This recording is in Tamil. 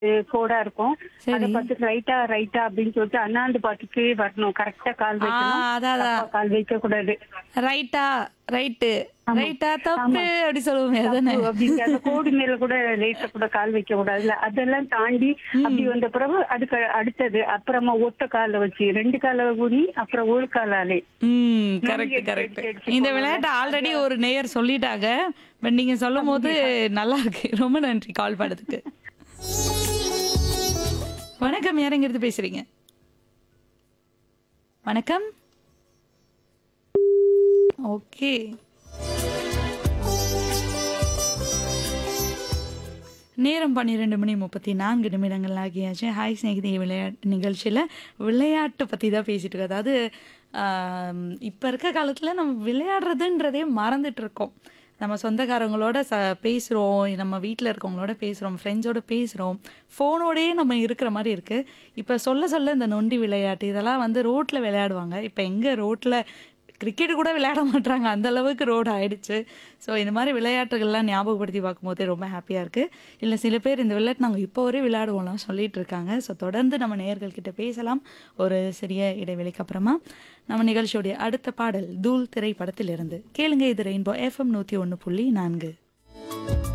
கோடா இருக்கும் சரி. அத பார்த்து ரைட்டா ரைட்டா அப்படின்னு சொல்லிட்டு அண்ணாந்து பாட்டுக்கு வரணும் கரெக்டா கால் ஆ, வைக்கணும் அதான், அதான். தப்பா கால் வைக்க கூடாது ரைட்டா ரைட்டு ரைட்டா தப்பு அப்படி சொல்லுவோமே அதானே அப்படின்னு அந்த கோடு மேல கூட லேசா கூட கால் வைக்க கூடாதுல அதெல்லாம் தாண்டி அப்படி வந்த பிறகு அதுக்கு அடுத்தது அப்புறமா ஒத்த கால வச்சு ரெண்டு கால ஊனி அப்புறம் ஒரு காலாலே ம் கரெக்ட் எடுத்து கரெக்ட் எடுத்து எடுத்து இந்த போனோம்ல. விளையாட்டு ஆல்ரெடி ஒரு நேயர் சொல்லிட்டாங்க பட் நீங்க சொல்லும் போது நல்லா இருக்கு ரொம்ப நன்றி கால் பண்ணதுக்கு வணக்கம் யாருங்கிறது பேசுறீங்க வணக்கம் ஓகே நேரம் பன்னிரெண்டு மணி முப்பத்தி நான்கு நிமிடங்கள் ஆகியாச்சு ஹாய் ஸ்நேகிதி விளையாட்டு நிகழ்ச்சியில் விளையாட்டை பற்றி தான் பேசிட்டு இருக்கோம் அதாவது இப்போ இருக்க காலத்தில் நம்ம விளையாடுறதுன்றதே மறந்துட்டு இருக்கோம் நம்ம சொந்தக்காரங்களோட ச பேசுகிறோம் நம்ம வீட்டில் இருக்கவங்களோட பேசுகிறோம் ஃப்ரெண்ட்ஸோட பேசுகிறோம் ஃபோனோடயே நம்ம இருக்கிற மாதிரி இருக்குது இப்போ சொல்ல சொல்ல இந்த நொண்டி விளையாட்டு இதெல்லாம் வந்து ரோட்டில் விளையாடுவாங்க இப்போ எங்கே ரோட்டில் கிரிக்கெட் கூட விளையாட மாட்டாங்க அந்த அளவுக்கு ரோடு ஆயிடுச்சு ஸோ இந்த மாதிரி விளையாட்டுகள்லாம் ஞாபகப்படுத்தி பார்க்கும்போதே ரொம்ப ஹாப்பியாக இருக்குது இல்லை சில பேர் இந்த விளையாட்டு நாங்கள் இப்போ வரை விளையாடுவோம்லாம் சொல்லிட்டு இருக்காங்க ஸோ தொடர்ந்து நம்ம நேயர்கள்கிட்ட பேசலாம் ஒரு சிறிய இடைவெளிக்கு அப்புறமா நம்ம நிகழ்ச்சியோடைய அடுத்த பாடல் தூள் திரைப்படத்திலிருந்து கேளுங்க இது ரெயின்போ எஃப்எம் நூற்றி ஒன்று புள்ளி நான்கு